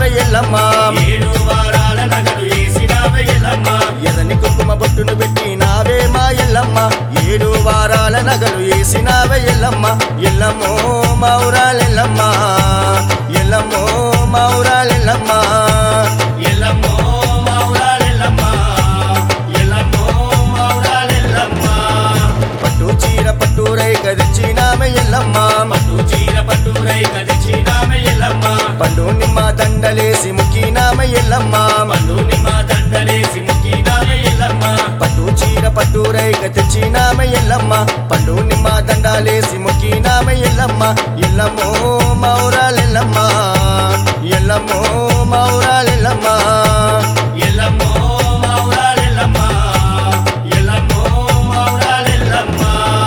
వేసినావే ఎల్లమ్మ ఏడు వారాల నగలు వేసినావే ఎల్లమ్మ ఎర్రని కుంకుమ బొట్టును పెట్టినావే మా ఎల్లమ్మ ఏడు వారాల నగలు వేసినావే ఎల్లమ్మ ఎల్లమ్మో మౌరాలెల్లమ్మ ఎల్లమ్మో మౌరాలెల్లమ్మ ఎల్లమ్మో మౌరాలెల్లమ్మ ఎల్లమ్మో మౌరాలెల్లమ్మ పట్టు చీర పట్టు రైక తెచ్చినామే ఎల్లమ్మ పట్టు చీర పట్టు రై కదిచినామే ఎల్లమ్మ పండు నిమ్మ దండలేసి ముక్కినామే ఎల్లమ్మ పండు నిమ్మ దండలేసి ముక్కినామే ఎల్లమ్మ పట్టు చీర పట్టు రైక తెచ్చినామే ఎల్లమ్మ పండు నిమ్మ దండాలేసి ముక్కినామే ఎల్లమ్మ ఎల్లమ్మో మౌరాలెల్లమ్మ ఎల్లమ్మో మౌరాలెల్లమ్మ ఎల్లమ్మో మౌరాలెల్లమ్మ ఎల్లమ్మో మౌరాలెల్లమ్మ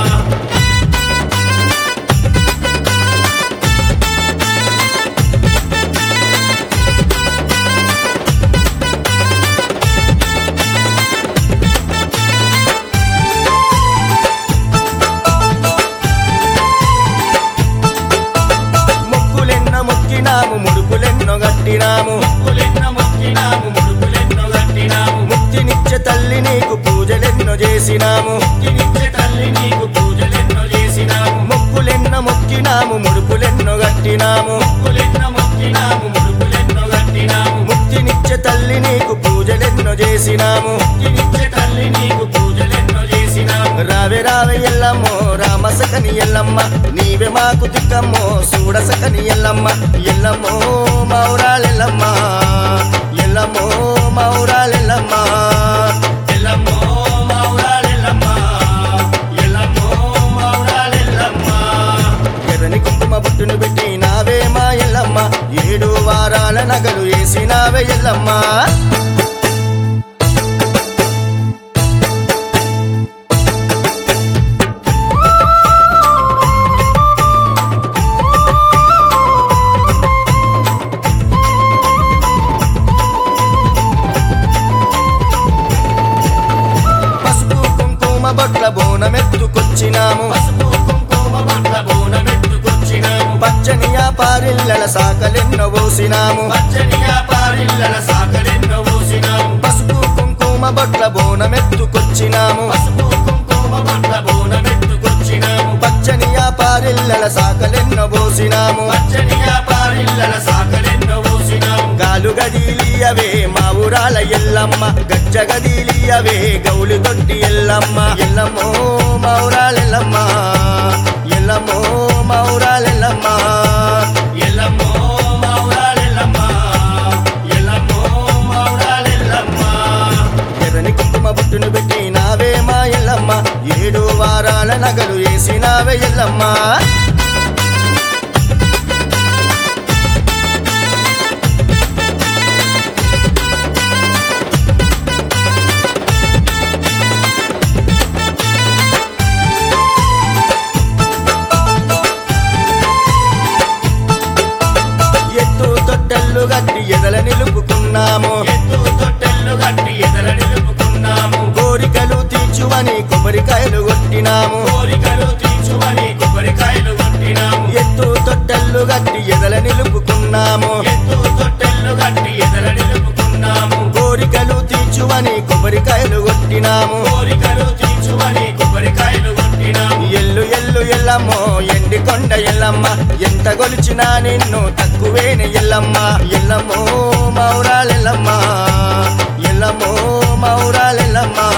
మొక్కులెన్నో మొక్కినాము ముడుపులెన్నో గట్టినాము ముక్కులెన్న మొక్కినాము ముడుపులెన్నో కట్టినాము ముక్తినిచ్చే తల్లి నీకు పూజలెన్నో చేసినాము ముక్తినిచ్చే తల్లి నీకు పూజలెన్నో చేసినాము మొక్కులెన్నో మొక్కినాము ముడుపులెన్నో గట్టినాము ముక్కులెన్న మొక్కినాము ముడుపులెన్నో కట్టినాము ముక్తినిచ్చే తల్లి నీకు పూజలెన్నో చేసినాము ముక్తినిచ్చే తల్లి నీకు పూజలెన్నో చేసినాము రావే రావే ఎల్లమ్మో రామసకని ఎల్లమ్మ నీవే మాకు దిక్కమ్మో చూడసకని ఎల్లమ్మ ఎల్లమ్మో మౌరాలెల్లమ్మ ఎల్లమ్మో మౌరాలెల్లమ్మ ఎల్లమ్మో మౌరాలెల్లమ్మ ఎల్లమ్మో మౌరాలెల్లమ్మ ఎర్రని కుంకుమ బుట్టును పెట్టి నావే మా ఎల్లమ్మ ఏడు వారాల నగలు వేసినావే ఎల్లమ్మ పసుపు కుంకుమ బొట్ల బోనమెత్తుకొచ్చినాము పసుపు కుంకుమ బట్ల బోనమెత్తుకొచ్చినాము పచ్చని పారిల్లల సాకలెన్నో పోసినాము పచ్చని పారిల్లల సాకలెన్నో పోసినాము పసుపు కుంకుమ బొట్ల బోనమెత్తుకొచ్చినాము పసుపు కుంకుమ బట్ల బోనమెత్తుకొచ్చినాము పచ్చని పారిల్లల సాకలెన్నో పోసినాము పచ్చని పారిల్లల సాకలెన్నో పోసినాము గాలు గదిలియవే మా ఊరాల ఎల్లమ్మ గజ్జ గదిలియవే గౌలు తొట్టి ఎల్లమ్మ ఎల్లమ్మో మౌరాలెల్లమ్మ ఎల్లమ్మో మౌరాలెల్లమ్మ ఎల్లమ్మో మౌరాలెల్లమ్మ ఎల్లమ్మో మౌరాలెల్లమ్మ ఎర్రని కుంకుమ బుట్టును పెట్టి నావే మా ఎల్లమ్మ ఏడు వారాల నగలు వేసినావే ఎల్లమ్మ ఎత్తు తొట్టెల్లు గట్టి ఎదల నిలుపుకున్నాము ఎత్తు తొట్టెల్లు కట్టి ఎదర నిలుపుకున్నాము కోరికలు తీర్చువని కొబ్బరికాయలు కొట్టినాము కోరికలు తీర్చుమని కొబ్బరికాయలు కొట్టినాము ఎత్తు తొట్టెల్లు గట్టి ఎదల నిలుపుకున్నాము ఎత్తు తొట్టెల్లు కట్టి ఎదర నిలుపుకున్నాము కోరికలు తీర్చువని కొబ్బరికాయలు కొట్టినాము కోరికలు తీర్చుమని కొబ్బరికాయలు కొట్టినాము ఎల్లు ఎల్లు ఎల్లమ్మో ఎండి కొండ ఎల్లమ్మ ఎంత గొలిచినా నిన్ను తక్కువేని ఎల్లమ్మ ఎల్లమ్మో మౌరాలెల్లమ్మ ఎల్లమ్మో మౌరాలెల్లమ్మ